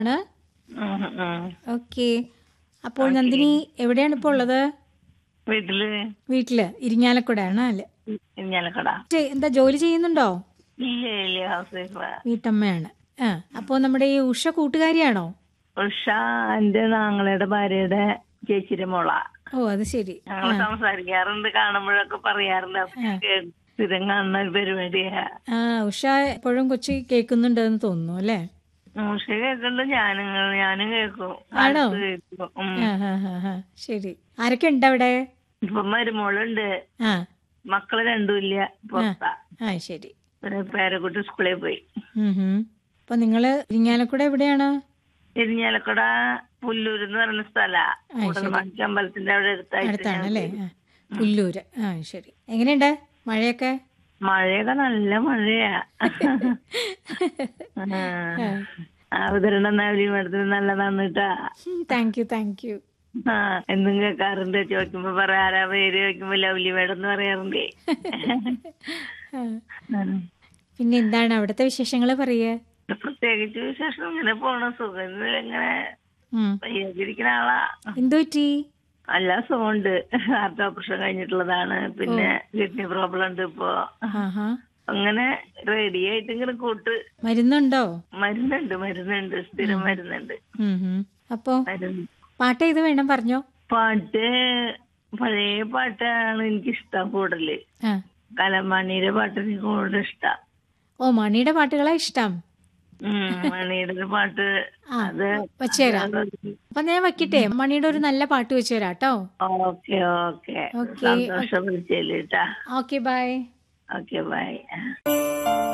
ആണ് ഉം, ഉം. ഓക്കെ അപ്പോൾ നന്ദിനി എവിടെയാണ് ഇപ്പോൾ ഉള്ളത് വീട്ടില് വീട്ടില് ഇരിങ്ങാലക്കുടയാണ് അല്ലേ ഇഞ്ഞാലക്കട ചെ- എന്താ ജോലി ചെയ്യുന്നുണ്ടോ ഇല്ല ഇല്ല ഹൗസ് വൈഫ് വീട്ടമ്മയാണ് ആ അപ്പോൾ നമ്മുടെ ഈ ഉഷ കൂട്ടുകാരിയാണോ ഉഷ എന്റെ നാങ്ങളുടെ ഭാര്യയുടെ ചേച്ചിയുടെ മോള ഓ അത് ശരി ഞങ്ങൾ സംസാരിക്കാറുണ്ട് കാണുമ്പോഴൊക്കെ പറയാറുണ്ട് അപ്പൊ കേ- സ്ഥിരം കാണുന്ന ഒരു പരിപാടിയാ ആ ഉഷ എപ്പോഴും കൊച്ചി കേൾക്കുന്നുണ്ടെന്ന് തോന്നുന്നു അല്ലേ ഉഷ കേൾക്കുന്നുണ്ട് ഞാനും ഞാനും കേൾക്കും ആണോ? അടുത്ത് കേൾക്കും. ഉം. ആ ഹാ ഹാ ഹാ ശരി ആരൊക്കെ ഉണ്ട് അവിടെ ഇപ്പൊ മരുമോളുണ്ട് ആ മക്കള് രണ്ടും ഇല്ല പുറത്താ ആ ശരി ഒരു പേരക്കുട്ടി സ്കൂളിൽ പോയി ഉം ഹും. അപ്പൊ നിങ്ങള് ഇരിങ്ങാലക്കുട എവിടെയാണ് ഇരിഞ്ഞാലക്കുട പുല്ലൂര് എന്ന് പറയുന്ന സ്ഥലാ കൂടൽമാണിക്യ അമ്പലത്തിന്റെ അവിടെ അടുത്തായിട്ട് അടുത്താണ് അല്ലേ ആ, പുല്ലൂര് ആ ശരി എങ്ങനെയുണ്ട് മഴയൊക്കെ മഴയൊക്കെ നല്ല മഴയാ ആ, അവതരണം നവലി മേഡത്തിന് നല്ലതാണ് കേട്ടാ താങ്ക് യു താങ്ക് യു ആ എന്നും കേൾക്കാറുണ്ട് ചോദിക്കുമ്പോ പറയാ ആരാ പേര് ചോദിക്കുമ്പോ ലവ്ലി മേഡം എന്ന് പറയാറുണ്ടേ ഉം. പിന്നെ എന്താണ് അവിടുത്തെ വിശേഷങ്ങൾ പറയുക പ്രത്യേകിച്ച് വിശേഷം ഇങ്ങനെ പോണ സുഖം ഇത് ഇങ്ങനെ വയ്യാതിരിക്കുന്ന ആളാ എന്തു പറ്റി അല്ല സുഖമുണ്ട് ഹാർട്ട് ഓപ്പറേഷൻ കഴിഞ്ഞിട്ടുള്ളതാണ് പിന്നെ കിഡ്നി പ്രോബ്ലം ഉണ്ട് ഇപ്പോ ആഹാ അങ്ങനെ റെഡി ആയിട്ട് ഇങ്ങനെ കൂട്ട് മരുന്നുണ്ടോ മരുന്നുണ്ട് മരുന്നുണ്ട് സ്ഥിരം മരുന്നുണ്ട് ഉം ഹും. അപ്പോ മരുന്ന് പാട്ട് ഏത് വേണം പറഞ്ഞോ പാട്ട് പഴയ പാട്ടാണ് എനിക്ക് ഇഷ്ടം കൂടുതല് ആ കലമണിയുടെ പാട്ട് എനിക്ക് കൂടുതൽ ഇഷ്ടം ഓ മണിയുടെ പാട്ടുകളാ ഇഷ്ടം ഉം മണിയുടെ പാട്ട് ആ അത് വെച്ചുതരാം അപ്പൊ ഞാൻ വെക്കട്ടെ മണിയുടെ ഒരു നല്ല പാട്ട് വെച്ചു തരാം കേട്ടോ ഓക്കെ ഓക്കെ ഓക്കേ. സന്തോഷം വിളിച്ചേട്ടാ ഓക്കെ ബൈ ഓക്കെ ബൈ